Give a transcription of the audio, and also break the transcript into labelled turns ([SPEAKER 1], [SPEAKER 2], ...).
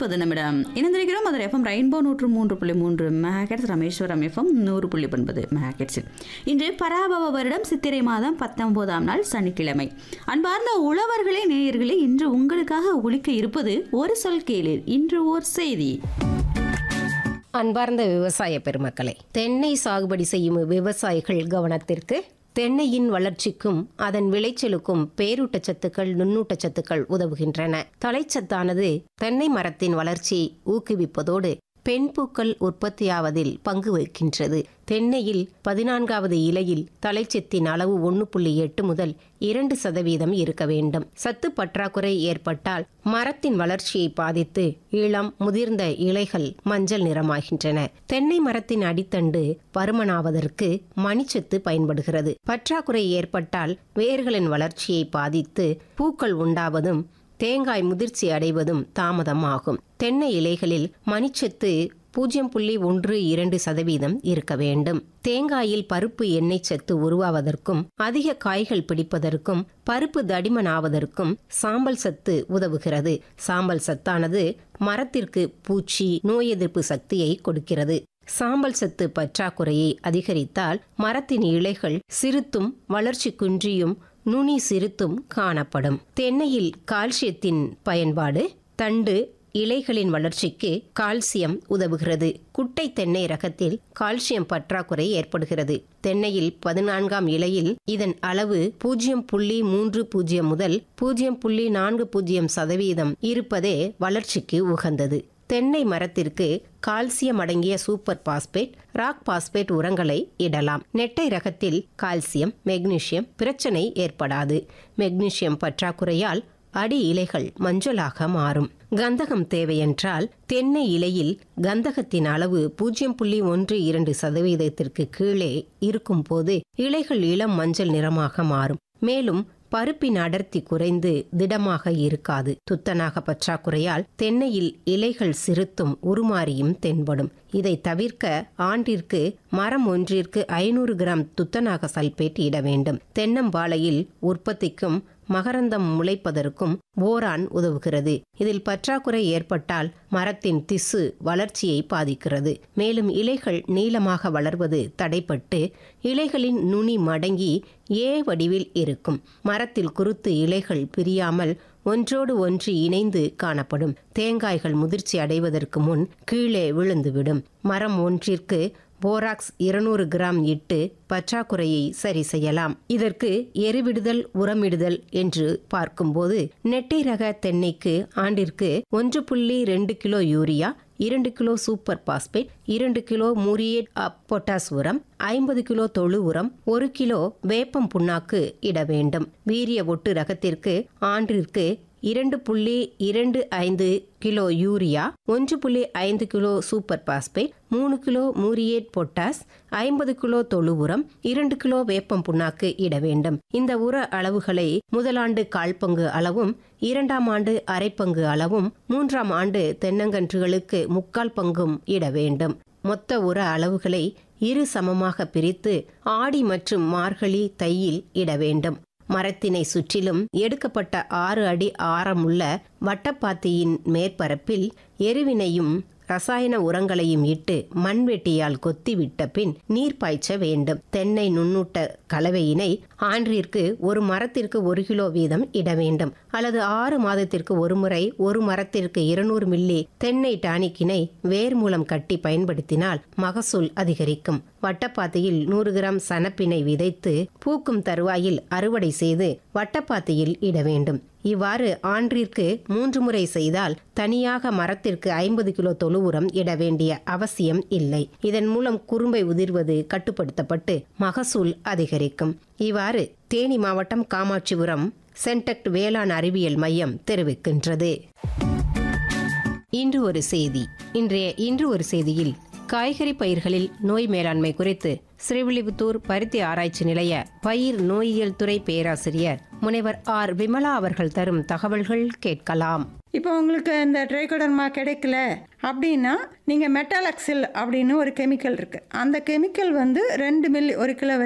[SPEAKER 1] முப்பது நிமிடம் இணைந்திருக்கிறோம் அதில் எஃப்எம் ரெயின்போ நூற்று மூன்று புள்ளி மூன்று மெகாகெட்ஸ் ராமேஸ்வரம் எஃப்எம் நூறு புள்ளி ஒன்பது மெகாகெட்ஸில் இன்று பராபவ வருடம் சித்திரை மாதம் பத்தொன்பதாம் நாள் சனிக்கிழமை அன்பார்ந்த உழவர்களே நேயர்களே இன்று உங்களுக்காக ஒலிக்க இருப்பது ஒரு சொல் கேளிர் இன்று ஓர் செய்தி
[SPEAKER 2] அன்பார்ந்த விவசாய பெருமக்களே தென்னை சாகுபடி செய்யும் விவசாயிகள் கவனத்திற்கு தென்னையின் வளர்ச்சிக்கும் அதன் விளைச்சலுக்கும் பேரூட்டச்சத்துக்கள் நுண்ணூட்டச்சத்துக்கள் உதவுகின்றன தலைச்சத்தானது தென்னை மரத்தின் வளர்ச்சியை ஊக்குவிப்பதோடு பெண் பூக்கள் உற்பத்தியாவதில் பங்கு வகிக்கின்றது தென்னையில் பதினான்காவது இலையில் தலைச்சத்தின் அளவு ஒன்று புள்ளி எட்டு முதல் இரண்டு சதவீதம் இருக்க வேண்டும் சத்து பற்றாக்குறை ஏற்பட்டால் மரத்தின் வளர்ச்சியை பாதித்து இளம் முதிர்ந்த இலைகள் மஞ்சள் நிறமாகின்றன தென்னை மரத்தின் அடித்தண்டு பருமனாவதற்கு மணிச்சத்து பயன்படுகிறது பற்றாக்குறை ஏற்பட்டால் வேர்களின் வளர்ச்சியை பாதித்து பூக்கள் உண்டாவதும் தேங்காய் முதிர்ச்சி அடைவதும் தாமதமாகும் தென்னை இலைகளில் மணிச்சத்து பூஜ்ஜியம் புள்ளி ஒன்று இரண்டு சதவீதம் இருக்க வேண்டும் தேங்காயில் பருப்பு எண்ணெய் சத்து உருவாவதற்கும் அதிக காய்கள் பிடிப்பதற்கும் பருப்பு தடிமனாவதற்கும் சாம்பல் சத்து உதவுகிறது சாம்பல் சத்தானது மரத்திற்கு பூச்சி நோய் எதிர்ப்பு சக்தியை கொடுக்கிறது சாம்பல் சத்து பற்றாக்குறையை அதிகரித்தால் மரத்தின் இலைகள் சிறுத்தும் வளர்ச்சி குன்றியும் நுனி சிறுத்தும் காணப்படும் தென்னையில் கால்சியத்தின் பயன்பாடு தண்டு இலைகளின் வளர்ச்சிக்கு கால்சியம் உதவுகிறது குட்டை தென்னை ரகத்தில் கால்சியம் பற்றாக்குறை ஏற்படுகிறது தென்னையில் பதினான்காம் இலையில் இதன் அளவு பூஜ்ஜியம் புள்ளி மூன்று பூஜ்ஜியம் முதல் பூஜ்ஜியம் புள்ளி நான்கு பூஜ்ஜியம் சதவீதம் இருப்பதே வளர்ச்சிக்கு உகந்தது தென்னை மரத்திற்கு கால்சியம் அடங்கிய சூப்பர் பாஸ்பேட் ராக் பாஸ்பேட் உரங்களை இடலாம் நெட்டை ரகத்தில் கால்சியம் மெக்னீசியம் பிரச்சனை ஏற்படாது மெக்னீசியம் பற்றாக்குறையால் அடி இலைகள் மஞ்சளாக மாறும் கந்தகம் தேவையென்றால் தென்னை இலையில் கந்தகத்தின் அளவு பூஜ்ஜியம் புள்ளி ஒன்று இரண்டு சதவீதத்திற்கு கீழே இருக்கும் போது இலைகள் இளம் மஞ்சள் நிறமாக மாறும் மேலும் பருப்பின் அடர்த்தி குறைந்து திடமாக இருக்காது துத்தநாக பற்றாக்குறையால் தென்னையில் இலைகள் சிறுத்தும் உருமாறியும் தென்படும் இதை தவிர்க்க ஆண்டிற்கு மரம் ஒன்றிற்கு ஐநூறு கிராம் துத்தநாக சல்பேட் இட வேண்டும் தென்னம்பாளையில் உற்பத்திக்கும் மகரந்தம் முளைப்பதற்கும் போரான் உதவுகிறது இதில் பற்றாக்குறை ஏற்பட்டால் மரத்தின் திசு வளர்ச்சியை பாதிக்கிறது மேலும் இலைகள் நீளமாக வளர்வது தடைப்பட்டு இலைகளின் நுனி மடங்கி ஏ வடிவில் இருக்கும் மரத்தில் குருத்து இலைகள் பிரியாமல் ஒன்றோடு ஒன்று இணைந்து காணப்படும் தேங்காய்கள் முதிர்ச்சி அடைவதற்கு முன் கீழே விழுந்துவிடும் மரம் ஒன்றிற்கு போராக்ஸ் இருநூறு கிராம் இட்டு பற்றாக்குறையை சரி செய்யலாம் இதற்கு எருவிடுதல் உரமிடுதல் என்று பார்க்கும்போது நெட்டை ரக தென்னைக்கு ஆண்டிற்கு ஒன்று புள்ளி ரெண்டு கிலோ யூரியா இரண்டு கிலோ சூப்பர் பாஸ்பேட் இரண்டு கிலோ மூரியேட் பொட்டாஸ் உரம் ஐம்பது கிலோ தொழு உரம் ஒரு கிலோ வேப்பம் புண்ணாக்கு இட வேண்டும் வீரிய ஒட்டு ரகத்திற்கு ஆண்டிற்கு இரண்டு புள்ளி இரண்டு ஐந்து கிலோ யூரியா ஒன்று புள்ளி ஐந்து கிலோ சூப்பர் பாஸ்பேட் மூணு கிலோ மூரியேட் பொட்டாஸ் ஐம்பது கிலோ தொழு உரம் இரண்டு கிலோ வேப்பம் புண்ணாக்கு இட வேண்டும் இந்த உர அளவுகளை முதலாண்டு கால் பங்கு அளவும் இரண்டாம் ஆண்டு அரைப்பங்கு அளவும் மூன்றாம் ஆண்டு தென்னங்கன்றுகளுக்கு முக்கால் பங்கும் இட வேண்டும் மொத்த உர அளவுகளை இரு சமமாக பிரித்து ஆடி மற்றும் மார்கழி தையில் இட வேண்டும் மரத்தினை சுற்றிலும் எடுக்கப்பட்ட ஆறு அடி ஆரமுள்ள வட்டப்பாத்தியின் மேற்பரப்பில் எருவினையும் ரசாயன உரங்களையும் இட்டு மண்வெட்டியால் கொத்திவிட்ட பின் நீர் பாய்ச்ச வேண்டும் தென்னை நுண்ணூட்ட கலவையினை ஆண்டிற்கு ஒரு மரத்திற்கு ஒரு கிலோ வீதம் இட வேண்டும் அல்லது ஆறு மாதத்திற்கு ஒரு முறை ஒரு மரத்திற்கு இருநூறு மில்லி தென்னை டானிக்கினை வேர் மூலம் கட்டி பயன்படுத்தினால் மகசூல் அதிகரிக்கும் வட்டப்பாத்தியில் நூறு கிராம் சனப்பினை விதைத்து பூக்கும் தருவாயில் அறுவடை செய்து வட்டப்பாத்தியில் இட வேண்டும் இவ்வாறு ஆண்டிற்கு மூன்று முறை செய்தால் தனியாக மரத்திற்கு ஐம்பது கிலோ தொழு உரம் இட வேண்டிய அவசியம் இல்லை இதன் மூலம் குறும்பை உதிர்வது கட்டுப்படுத்தப்பட்டு மகசூல் அதிகரிக்கும் இவ்வாறு தேனி மாவட்டம் காமாட்சிபுரம் சென்டெக்ட் வேளாண் அறிவியல் மையம் தெரிவிக்கின்றது இன்று ஒரு செய்தி இன்றைய இன்று ஒரு செய்தியில் காய்கறி பயிர்களில் நோய் மேலாண்மை குறித்து ஸ்ரீவில்லிபுத்தூர் பருத்தி ஆராய்ச்சி நிலைய பயிர் நோயியல் துறை பேராசிரியர் முனைவர் ஆர் விமலா அவர்கள் தரும் தகவல்கள் கேட்கலாம்
[SPEAKER 3] இப்போ உங்களுக்கு இந்த ட்ரைகோடர்மா கிடைக்கல அப்படின்னா நீங்கள் மெட்டாலக்சில் அப்படின்னு ஒரு கெமிக்கல் இருக்குது அந்த கெமிக்கல் வந்து ரெண்டு மில்லி ஒரு கிலோ